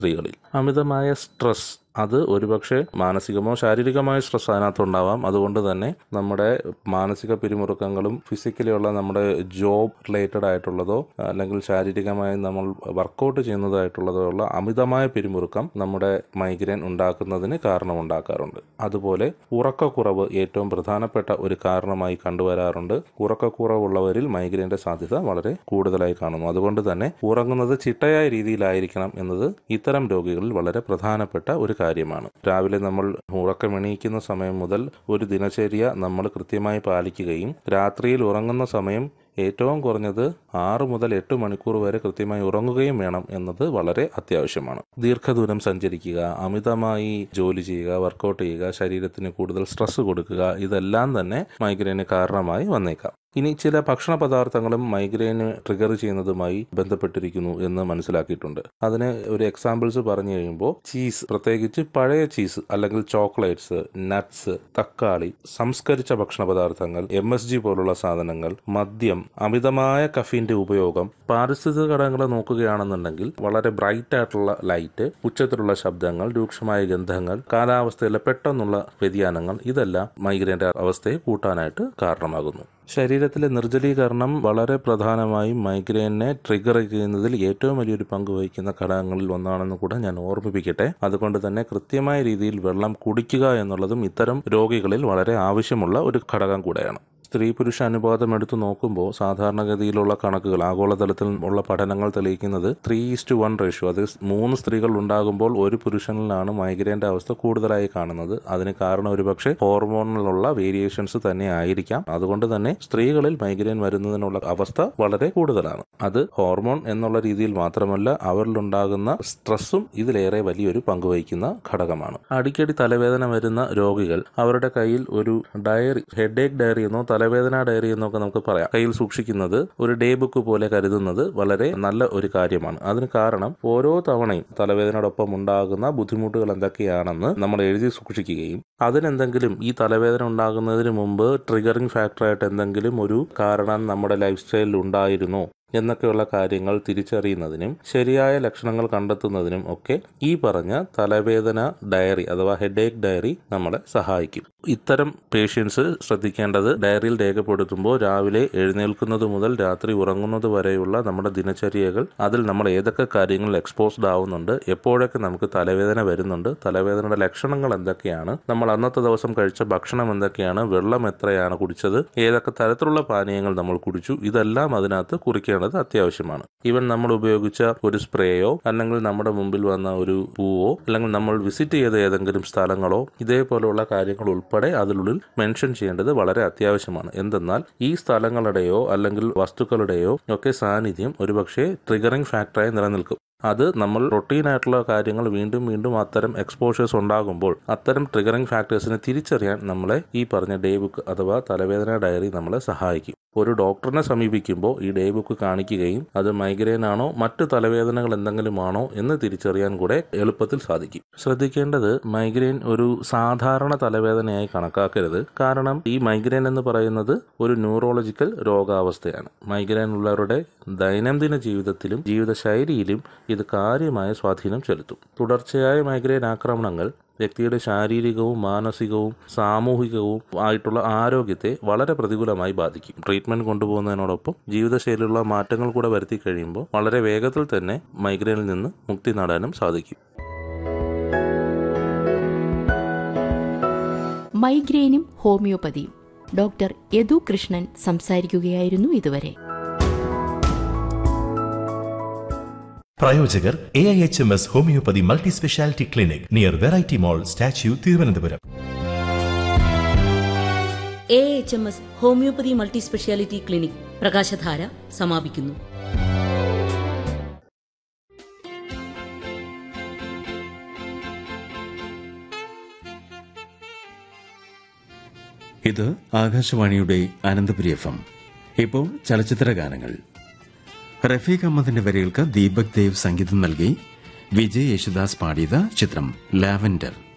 സ്ത്രീകളിൽ അമിതമായ സ്ട്രെസ് അത് ഒരുപക്ഷെ മാനസികമോ ശാരീരികമായ സ്ട്രെസ് അതിനകത്തുണ്ടാവാം അതുകൊണ്ട് തന്നെ നമ്മുടെ മാനസിക പിരിമുറുക്കങ്ങളും ഫിസിക്കലി ഉള്ള നമ്മുടെ ജോബ് റിലേറ്റഡ് ആയിട്ടുള്ളതോ അല്ലെങ്കിൽ ശാരീരികമായി നമ്മൾ വർക്കൗട്ട് ചെയ്യുന്നതായിട്ടുള്ളതോ ഉള്ള അമിതമായ പിരിമുറുക്കം നമ്മുടെ മൈഗ്രെയിൻ ഉണ്ടാക്കുന്നതിന് കാരണമുണ്ടാക്കാറുണ്ട് അതുപോലെ ഉറക്കക്കുറവ് ഏറ്റവും പ്രധാനപ്പെട്ട ഒരു കാരണമായി കണ്ടുവരാറുണ്ട് ഉറക്കക്കുറവുള്ളവരിൽ മൈഗ്രെയിൻ്റെ സാധ്യത വളരെ കൂടുതലായി കാണുന്നു അതുകൊണ്ട് തന്നെ ഉറങ്ങുന്നത് ചിട്ടയായ രീതിയിലായിരിക്കണം എന്നത് ഇത്തരം രോഗികളിൽ വളരെ പ്രധാനപ്പെട്ട ഒരു കാര്യമാണ് രാവിലെ നമ്മൾ ഉറക്കമെണീക്കുന്ന സമയം മുതൽ ഒരു ദിനചര്യ നമ്മൾ കൃത്യമായി പാലിക്കുകയും രാത്രിയിൽ ഉറങ്ങുന്ന സമയം ഏറ്റവും കുറഞ്ഞത് ആറ് മുതൽ എട്ട് മണിക്കൂർ വരെ കൃത്യമായി ഉറങ്ങുകയും വേണം എന്നത് വളരെ അത്യാവശ്യമാണ് ദീർഘദൂരം സഞ്ചരിക്കുക അമിതമായി ജോലി ചെയ്യുക വർക്കൗട്ട് ചെയ്യുക ശരീരത്തിന് കൂടുതൽ സ്ട്രെസ് കൊടുക്കുക ഇതെല്ലാം തന്നെ മൈഗ്രെയിന് കാരണമായി വന്നേക്കാം ഇനി ചില ഭക്ഷണ പദാർത്ഥങ്ങളും മൈഗ്രെയിന് ട്രിഗർ ചെയ്യുന്നതുമായി ബന്ധപ്പെട്ടിരിക്കുന്നു എന്ന് മനസ്സിലാക്കിയിട്ടുണ്ട് അതിന് ഒരു എക്സാമ്പിൾസ് പറഞ്ഞു കഴിയുമ്പോൾ ചീസ് പ്രത്യേകിച്ച് പഴയ ചീസ് അല്ലെങ്കിൽ ചോക്ലേറ്റ്സ് നട്ട്സ് തക്കാളി സംസ്കരിച്ച ഭക്ഷണ പദാർത്ഥങ്ങൾ എം എസ് ജി പോലുള്ള സാധനങ്ങൾ മദ്യം അമിതമായ കഫീന്റെ ഉപയോഗം പാരിസ്ഥിതിക ഘടകങ്ങളെ നോക്കുകയാണെന്നുണ്ടെങ്കിൽ വളരെ ബ്രൈറ്റ് ആയിട്ടുള്ള ലൈറ്റ് ഉച്ചത്തിലുള്ള ശബ്ദങ്ങൾ രൂക്ഷമായ ഗന്ധങ്ങൾ കാലാവസ്ഥയിലെ പെട്ടെന്നുള്ള വ്യതിയാനങ്ങൾ ഇതെല്ലാം മൈഗ്രെയിന്റെ അവസ്ഥയെ കൂട്ടാനായിട്ട് കാരണമാകുന്നു ശരീരത്തിലെ നിർജ്ജലീകരണം വളരെ പ്രധാനമായും മൈഗ്രെയിനെ ട്രിഗർ ചെയ്യുന്നതിൽ ഏറ്റവും വലിയൊരു പങ്ക് വഹിക്കുന്ന ഘടകങ്ങളിൽ ഒന്നാണെന്ന് കൂടെ ഞാൻ ഓർമ്മിപ്പിക്കട്ടെ അതുകൊണ്ട് തന്നെ കൃത്യമായ രീതിയിൽ വെള്ളം കുടിക്കുക എന്നുള്ളതും ഇത്തരം രോഗികളിൽ വളരെ ആവശ്യമുള്ള ഒരു ഘടകം കൂടെയാണ് സ്ത്രീ പുരുഷ അനുപാതം എടുത്തു നോക്കുമ്പോൾ സാധാരണഗതിയിലുള്ള കണക്കുകൾ ആഗോളതലത്തിൽ ഉള്ള പഠനങ്ങൾ തെളിയിക്കുന്നത് ത്രീ ഈസ്റ്റ് വൺ റേഷ്യോ അത് മൂന്ന് സ്ത്രീകൾ ഉണ്ടാകുമ്പോൾ ഒരു പുരുഷനിലാണ് മൈഗ്രെയിൻ്റെ അവസ്ഥ കൂടുതലായി കാണുന്നത് അതിന് കാരണം ഒരുപക്ഷെ ഹോർമോണിലുള്ള വേരിയേഷൻസ് തന്നെ ആയിരിക്കാം അതുകൊണ്ട് തന്നെ സ്ത്രീകളിൽ മൈഗ്രെയിൻ വരുന്നതിനുള്ള അവസ്ഥ വളരെ കൂടുതലാണ് അത് ഹോർമോൺ എന്നുള്ള രീതിയിൽ മാത്രമല്ല അവരിലുണ്ടാകുന്ന സ്ട്രെസ്സും ഇതിലേറെ വലിയൊരു പങ്ക് വഹിക്കുന്ന ഘടകമാണ് അടിക്കടി തലവേദന വരുന്ന രോഗികൾ അവരുടെ കയ്യിൽ ഒരു ഡയറി ഹെഡേക്ക് ഡയറി എന്നോ തലവേദന ഡയറി എന്നൊക്കെ നമുക്ക് പറയാം കയ്യിൽ സൂക്ഷിക്കുന്നത് ഒരു ഡേ ബുക്ക് പോലെ കരുതുന്നത് വളരെ നല്ല ഒരു കാര്യമാണ് അതിന് കാരണം ഓരോ തവണയും തലവേദനയോടൊപ്പം ഉണ്ടാകുന്ന ബുദ്ധിമുട്ടുകൾ എന്തൊക്കെയാണെന്ന് നമ്മൾ എഴുതി സൂക്ഷിക്കുകയും അതിനെന്തെങ്കിലും ഈ തലവേദന ഉണ്ടാകുന്നതിന് മുമ്പ് ട്രിഗറിംഗ് ഫാക്ടറായിട്ട് എന്തെങ്കിലും ഒരു കാരണം നമ്മുടെ ലൈഫ് സ്റ്റൈലിൽ ഉണ്ടായിരുന്നോ എന്നൊക്കെയുള്ള കാര്യങ്ങൾ തിരിച്ചറിയുന്നതിനും ശരിയായ ലക്ഷണങ്ങൾ കണ്ടെത്തുന്നതിനും ഒക്കെ ഈ പറഞ്ഞ തലവേദന ഡയറി അഥവാ ഹെഡേക്ക് ഡയറി നമ്മളെ സഹായിക്കും ഇത്തരം പേഷ്യൻസ് ശ്രദ്ധിക്കേണ്ടത് ഡയറിയിൽ രേഖപ്പെടുത്തുമ്പോൾ രാവിലെ എഴുന്നേൽക്കുന്നത് മുതൽ രാത്രി ഉറങ്ങുന്നത് വരെയുള്ള നമ്മുടെ ദിനചര്യകൾ അതിൽ നമ്മൾ ഏതൊക്കെ കാര്യങ്ങൾ എക്സ്പോസ്ഡ് ആവുന്നുണ്ട് എപ്പോഴൊക്കെ നമുക്ക് തലവേദന വരുന്നുണ്ട് തലവേദനയുടെ ലക്ഷണങ്ങൾ എന്തൊക്കെയാണ് നമ്മൾ അന്നത്തെ ദിവസം കഴിച്ച ഭക്ഷണം എന്തൊക്കെയാണ് വെള്ളം എത്രയാണ് കുടിച്ചത് ഏതൊക്കെ തരത്തിലുള്ള പാനീയങ്ങൾ നമ്മൾ കുടിച്ചു ഇതെല്ലാം അതിനകത്ത് കുറിക്കേണ്ടത് അത്യാവശ്യമാണ് ഈവൻ നമ്മൾ ഉപയോഗിച്ച ഒരു സ്പ്രേയോ അല്ലെങ്കിൽ നമ്മുടെ മുമ്പിൽ വന്ന ഒരു പൂവോ അല്ലെങ്കിൽ നമ്മൾ വിസിറ്റ് ചെയ്ത ഏതെങ്കിലും സ്ഥലങ്ങളോ ഇതേപോലെയുള്ള കാര്യങ്ങൾ ഉൾപ്പെടെ അതിനുള്ളിൽ മെൻഷൻ ചെയ്യേണ്ടത് വളരെ അത്യാവശ്യമാണ് എന്തെന്നാൽ ഈ സ്ഥലങ്ങളുടെയോ അല്ലെങ്കിൽ വസ്തുക്കളുടെയോ ഒക്കെ സാന്നിധ്യം ഒരുപക്ഷെ ട്രിഗറിംഗ് ഫാക്ടറായി നിലനിൽക്കും അത് നമ്മൾ റൊട്ടീനായിട്ടുള്ള കാര്യങ്ങൾ വീണ്ടും വീണ്ടും അത്തരം എക്സ്പോഷേഴ്സ് ഉണ്ടാകുമ്പോൾ അത്തരം ട്രിഗറിംഗ് ഫാക്ടേഴ്സിനെ തിരിച്ചറിയാൻ നമ്മളെ ഈ പറഞ്ഞ ഡേ ബുക്ക് അഥവാ തലവേദന ഡയറി നമ്മളെ സഹായിക്കും ഒരു ഡോക്ടറിനെ സമീപിക്കുമ്പോൾ ഈ ഡേ ബുക്ക് കാണിക്കുകയും അത് മൈഗ്രെയിൻ ആണോ മറ്റ് തലവേദനകൾ എന്തെങ്കിലും ആണോ എന്ന് തിരിച്ചറിയാൻ കൂടെ എളുപ്പത്തിൽ സാധിക്കും ശ്രദ്ധിക്കേണ്ടത് മൈഗ്രെയിൻ ഒരു സാധാരണ തലവേദനയായി കണക്കാക്കരുത് കാരണം ഈ മൈഗ്രെയിൻ എന്ന് പറയുന്നത് ഒരു ന്യൂറോളജിക്കൽ രോഗാവസ്ഥയാണ് മൈഗ്രെയിൻ ഉള്ളവരുടെ ദൈനംദിന ജീവിതത്തിലും ജീവിതശൈലിയിലും ഇത് കാര്യമായ സ്വാധീനം ചെലുത്തും തുടർച്ചയായ മൈഗ്രെയിൻ ആക്രമണങ്ങൾ വ്യക്തിയുടെ ശാരീരികവും മാനസികവും സാമൂഹികവും ആയിട്ടുള്ള ആരോഗ്യത്തെ വളരെ പ്രതികൂലമായി ബാധിക്കും ട്രീറ്റ്മെന്റ് കൊണ്ടുപോകുന്നതിനോടൊപ്പം ജീവിതശൈലിയിലുള്ള മാറ്റങ്ങൾ കൂടെ വരുത്തി കഴിയുമ്പോൾ വളരെ വേഗത്തിൽ തന്നെ മൈഗ്രെയിനിൽ നിന്ന് മുക്തി നേടാനും സാധിക്കും മൈഗ്രെയിനും ഹോമിയോപ്പതിയും ഡോക്ടർ യദു കൃഷ്ണൻ സംസാരിക്കുകയായിരുന്നു ഇതുവരെ പ്രായോജകർ A I H M S homeopathy multi speciality clinic near variety mall statue Thiruvananthapuram A H M S homeopathy multi speciality clinic പ്രകാശധാര സമാപിക്കുന്നു ഇത് ആകാശവാണിയുടെ അനന്തപുരി എഫ് എം ഇപ്പോൾ ചലച്ചിത്ര ഗാനങ്ങൾ റഫീഖ് അഹമ്മദിന്റെ വരികൾക്ക് ദീപക് ദേവ് സംഗീതം നൽകി വിജയ് യേശുദാസ് പാടിയത് ചിത്രം ലാവൻഡർ